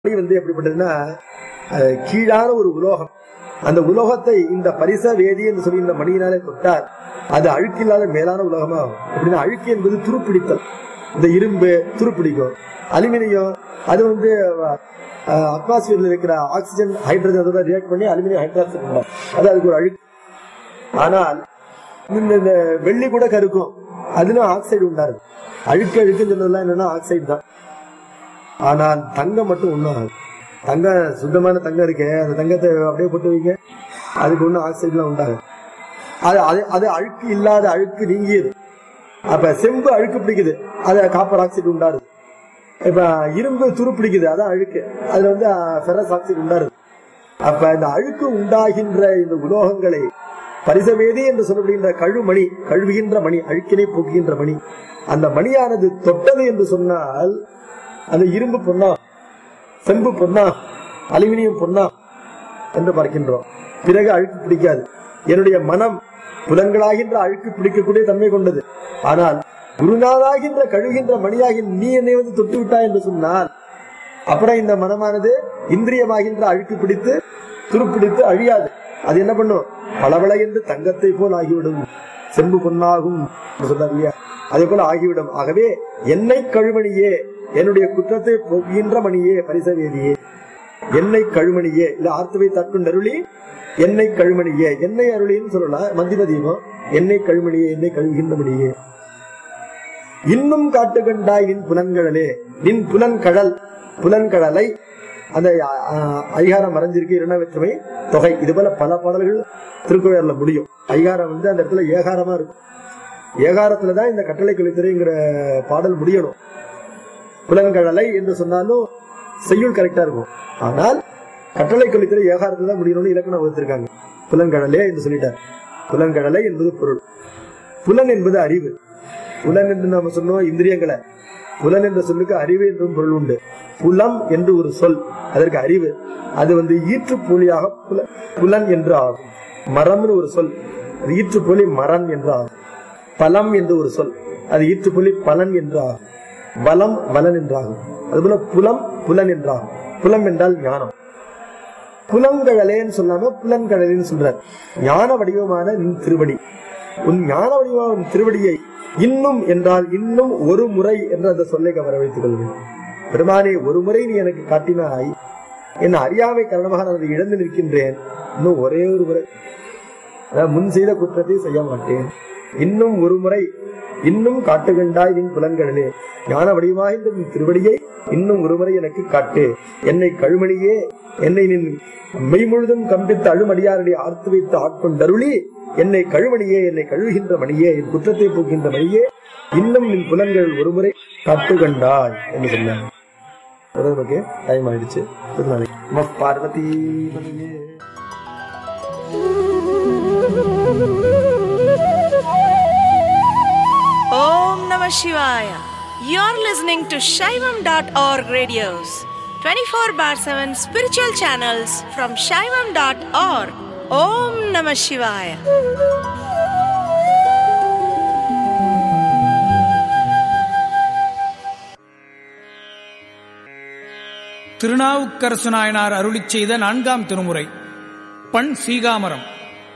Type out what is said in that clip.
மணி வந்து எப்படிப்பட்டதுன்னா அஹ், கீழான ஒரு உலோகம் அந்த உலோகத்தை இந்த பரிச வேதி என்று சொல்லி இந்த மணியினாலே தொட்டால் அது அழுக்கில்லாத மேலான உலோகமா ஆகும் எப்படின்னா அழுக்கு என்பது துருப்பிடித்தல் இந்த இரும்பு துருப்பிடிக்கும் அலுமினியம் அது வந்து அட்மாஸ்பியர்ல இருக்கிற ஆக்சிஜன் ஹைட்ரஜன் அதோட ரியாக்ட் பண்ணி அலுமினியம் ஹைட்ராக்சைடு உண்டாகும் அது அதுக்கு ஒரு அழுக்கு ஆனால் இந்த இந்த வெள்ளி கூட கருக்கும் அதுல ஆக்சைடு உண்டாரு அழுக்கு அழுக்குன்னு சொன்னதெல்லாம் என்னன்னா ஆக்சைடு தான் ஆனால் தங்கம் மட்டும் ஒண்ணும் ஆகாது தங்கம் சுத்தமான தங்கம் இருக்கே அந்த தங்கத்தை அப்படியே போட்டு வைங்க அதுக்கு ஒன்றும் ஆக்சைடுலாம் உண்டாகாது அது அது அது அழுக்கு இல்லாத அழுக்கு நீங்கியது அப்ப செம்பு அழுக்கு பிடிக்குது அது காப்பர் ஆக்சைடு உண்டாருது இப்ப இரும்பு துரு பிடிக்குது அதான் அழுக்கு அதுல வந்து ஃபெரஸ் ஆக்சைடு உண்டாருது அப்ப இந்த அழுக்கு உண்டாகின்ற இந்த உலோகங்களை பரிசவேதி என்று சொல்லப்படுகின்ற கழுமணி கழுவுகின்ற மணி அழுக்கினை போக்குகின்ற மணி அந்த மணியானது தொட்டது என்று சொன்னால் அந்த இரும்பு பொன்னா செம்பு பொன்னா அலுமினியம் பொன்னா என்று பார்க்கின்றோம் பிறகு அழுக்கு பிடிக்காது என்னுடைய மனம் புலன்களாகின்ற அழுக்கு பிடிக்கக்கூடிய தன்மை கொண்டது ஆனால் குருநாதாகின்ற கழுகின்ற மணியாகி நீ என்னை வந்து தொட்டு விட்டாய் என்று சொன்னால் அப்புறம் இந்த மனமானது இந்திரியமாகின்ற அழுக்கு பிடித்து துருப்பிடித்து அழியாது அது என்ன பண்ணும் பளபள என்று தங்கத்தை போல் ஆகிவிடும் செம்பு பொன்னாகும் என்று சொன்னார் இல்லையா அதே போல ஆகிவிடும் ஆகவே என்னை கழுமணியே என்னுடைய குற்றத்தை போக்குகின்ற மணியே பரிசவேதியே என்னை கழுமணியே இல்ல ஆர்த்தவை தற்கொண்டருளி என்னை கழுமணியே என்னை அருளின்னு சொல்லலாம் மந்திபதீபம் என்னை கழுமணியே என்னை கழுவுகின்ற மணியே இன்னும் காட்டுகண்டாய் நின் புலன்கடலே நின் புலன்கடல் புலன்கடலை அந்த அஹ், ஐகாரம் மறைஞ்சிருக்கு இரண்டாவற்றுமை தொகை இது போல பல பாடல்கள் திருக்குறள்ல முடியும் ஐகாரம் வந்து அந்த இடத்துல ஏகாரமா இருக்கும் ஏகாரத்துலதான் இந்த கட்டளை கழித்துறைங்கிற பாடல் முடியணும் புலன்கடலை என்று சொன்னாலும் செய்யுள் கரெக்டா இருக்கும் ஆனால் கட்டளை கழித்துறை ஏகாரத்துல தான் முடியணும்னு இலக்கணம் வகுத்திருக்காங்க புலன்கடலே என்று சொல்லிட்டார் புலன்கடலை என்பது பொருள் புலன் என்பது அறிவு புலன் என்று நாம சொன்னோம் இந்திரியங்களை புலன் என்ற சொல்லுக்கு அறிவு என்றும் பொருள் உண்டு புலம் என்று ஒரு சொல் அதற்கு அறிவு அது வந்து ஈற்றுப்பொலியாக புல புலன் என்று ஆகும் மரம்னு ஒரு சொல் அது ஈற்றுப்பொலி மரம் என்று ஆகும் பலம் என்று ஒரு சொல் அது ஈற்றுப்பொலி பலன் என்று ஆகும் பலம் வலன் என்றாகும் அதுபோல புலம் புலன் என்றாகும் புலம் என்றால் ஞானம் புலங்கழலேன்னு சொல்லாம புலன்கழலின்னு சொல்றார் ஞான வடிவமான நின் திருவடி உன் ஞான வடிவமான உன் திருவடியை இன்னும் என்றால் இன்னும் ஒரு முறை என்று அந்த சொல்லை கவர வைத்துக் கொள்வேன் பெருமானே ஒரு முறை நீ எனக்கு காட்டினாய் என் அறியாமை காரணமாக நான் அதை இழந்து நிற்கின்றேன் இன்னும் ஒரே ஒரு முறை அதாவது முன் செய்த குற்றத்தை செய்ய மாட்டேன் இன்னும் ஒரு முறை இன்னும் காட்டுகண்டாய் நின் புலன்களிலே ஞான வடிவாய்ந்த நின் திருவடியை இன்னும் ஒரு முறை எனக்கு காட்டு என்னை கழுமணியே என்னை நின் மெய் முழுதும் கம்பித்து அழுமடியாரடி ஆர்த்து வைத்து ஆட்கொண்டருளி என்னை கழுமணியே என்னை கழுவுகின்ற மணியே என் குற்றத்தை போக்கின்ற மணியே இன்னும் நின் புலன்கள் ஒருமுறை காட்டுகண்டாய் என்று சொன்னாங்க அதாவது நமக்கு டைம் ஆயிடுச்சு திருநாளைக்கு நம பார்வதி பதையே. Om Namah Shivaya. You're listening to Shaivam.org radios, 24 bar 7 spiritual channels from Shaivam.org. Om Namah Shivaya. Thirunavukkarasu Nayanar அருளிச் செய்த நான்காம் திருமுறை பண் சீகாமரம்